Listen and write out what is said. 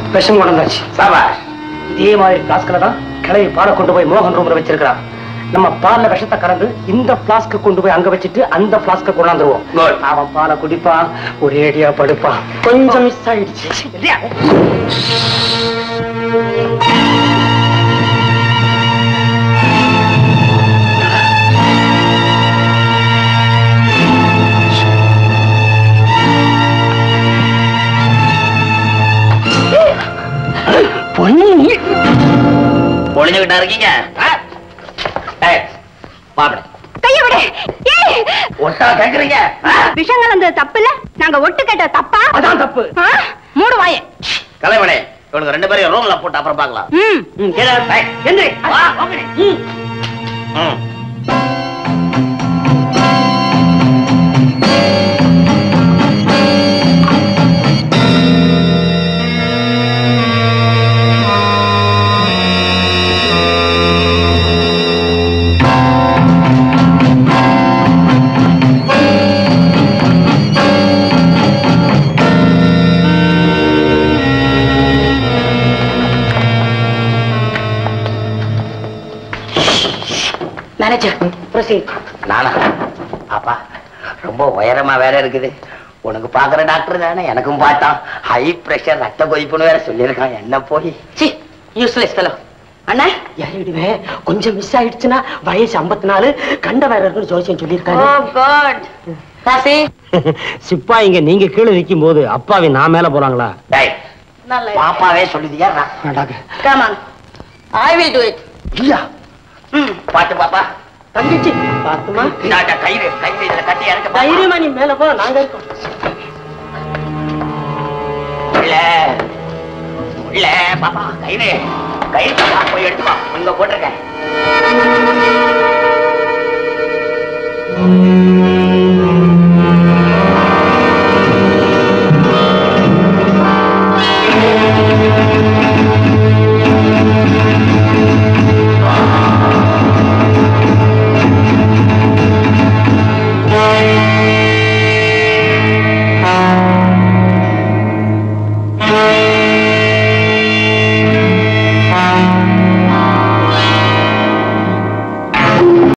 விஷம் கொண்டாச்சு சாபாஷ் இதே மாதிரி பிளாஸ்க்ல தான் கிளவி பாலை கொண்டு போய் மோகன் ரூம்ல வச்சிருக்கிறான் நம்ம பால்ல விஷத்தை கலந்து இந்த பிளாஸ்க்கு கொண்டு போய் அங்க வச்சுட்டு அந்த பிளாஸ்க கொண்டாந்துருவோம் Good. அவன் பாலை குடிப்பான் ஒரேடியா படுப்பான் கொஞ்சம் மிஸ் ஆயிடுச்சு பொண்ணு ஒளிஞ்சுகிட்டா இருக்கீங்க ஆ? ஏய், மாப்பிளை கைய விடு ஏய் ஒட்டா கேக்குறீங்க ஆ? விஷம் கலந்தது தப்பு இல்ல நாங்க ஒட்டு கேட்ட தப்பா அதான் தப்பு ஆ? மூடு வாயே கலைமணி இவனுக்கு ரெண்டு பேரையும் ரூம்ல போட்டு அப்புறம் பார்க்கலாம் ம் ம், கீழே ஏய், எந்திரி. வா, வாங்கடி. ம். ம். மேனேஜர் ப்ரொசீட் நானா அப்பா ரொம்ப உயரமா வேற இருக்குது உனக்கு பாக்குற டாக்டர் தானே எனக்கும் பார்த்தான் ஹை பிரஷர் ரத்த கொதிப்புன்னு வேற சொல்லியிருக்கான் என்ன போய் சி யூஸ்லெஸ் ஃபெலோ அண்ணா ஏறிடுவே கொஞ்சம் மிஸ் ஆயிடுச்சுன்னா வயசு 54 நாலு கண்ட வேற இருக்குன்னு ஜோசியம் சொல்லியிருக்காரு காட் காசி சிப்பாயிங்க நீங்க கீழே நிக்கும் போது அப்பாவி நான் மேல போறாங்களா டேய் நல்ல பாப்பாவே சொல்லுதியா come on I will do it இல்லையா ம் பாட்டு பாப்பா தங்கச்சி பாத்துமா இந்தாட்ட கயிறு கயிறு இதுல கட்டி இறக்க தைரியமா நீ மேல போ நாங்க இருக்கோம் உள்ள உள்ள பாப்பா கயிறு கயிறு பாப்பா போய் எடுத்துப்பா இங்க போட்டிருக்கேன்